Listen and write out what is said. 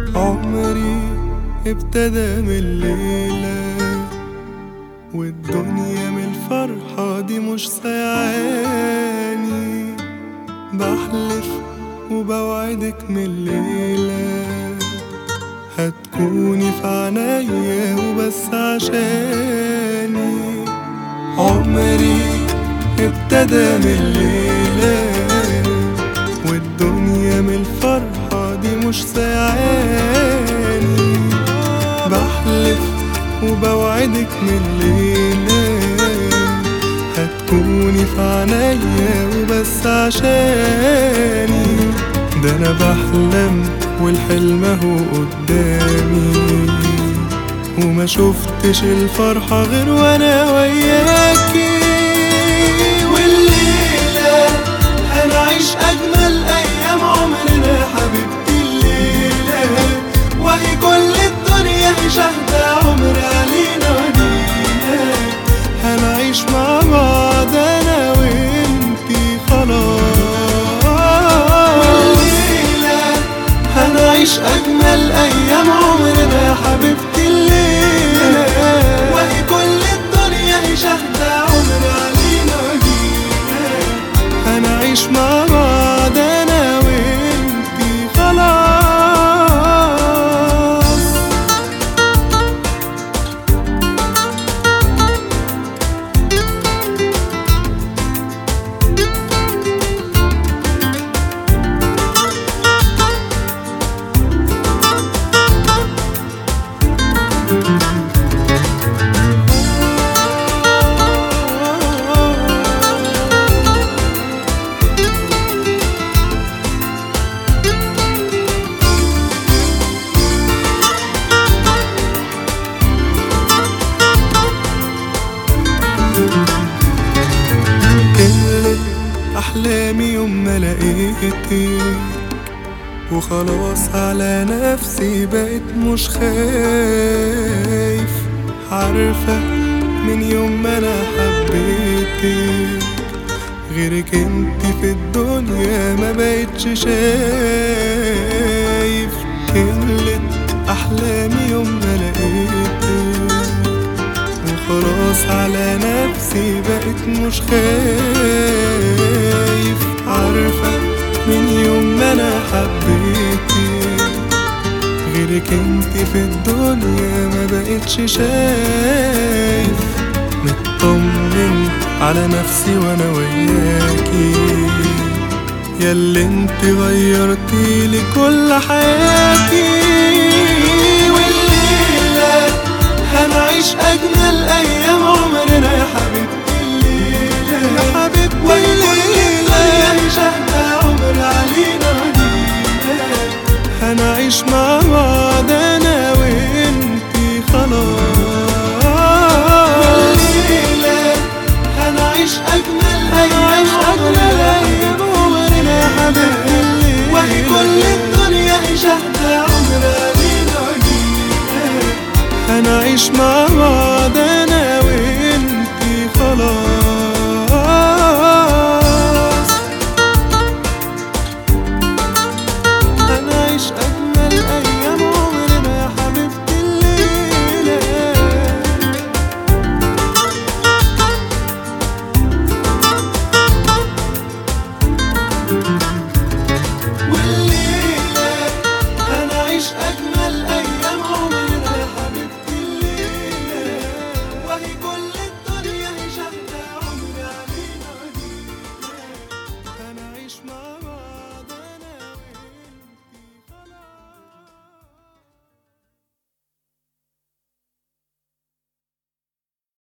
عمري ابتدى من الليلة والدنيا من الفرحة دي مش سايعاني بحلف وبوعدك من الليلة هتكوني في عنايا وبس عشاني عمري ابتدى من الليلة والدنيا من الفرحة دي مش سايعاني بحلف وبوعدك من الليلة هتكوني في عنايا وبس عشاني ده انا بحلم والحلم اهو قدامي وما شفتش الفرحة غير وانا وياكي والليلة هنعيش اجمل ايام عمرنا يا حبيبتي الليلة وهي كل الدنيا هي شاهدة عمر علينا ودينا هنعيش مع بعض انا وانتي خلاص والليلة هنعيش اجمل ايام عمرنا يا حبيبتي الليلة وهي كل الدنيا هي شاهدة عمر علينا ودينا هنعيش مع بعض انا وانتي خلاص كملت أحلامي يوم ما لقيتك وخلاص على نفسي بقيت مش خايف عارفة من يوم ما أنا حبيتك غيرك انت في الدنيا ما بقتش شايف كملت أحلامي يوم ما لقيتك وخلاص على نفسي بقيت مش خايف عارفة من يوم ما أنا حبيتك غيرك انت في الدنيا ما بقتش شايف مطمن على نفسي وانا وياكي ياللي انت غيرتي لي كل حياتي والليلة هنعيش أجمل أيام عمرنا يا حبيبتي الليلة يا حبيبتي والليلة هي شهدة عمر علينا ودينا هنعيش مع بعض أنا وإنتي خلاص والليلة هنعيش أجمل أيام عمرنا يا حبيبتي وهي كل الدنيا هي شهدة عمر علينا ودينا هنعيش مع بعض انا وانتي خلاص هنعيش اجمل ايام عمرنا يا حبيبتي الليله والليله هنعيش اجمل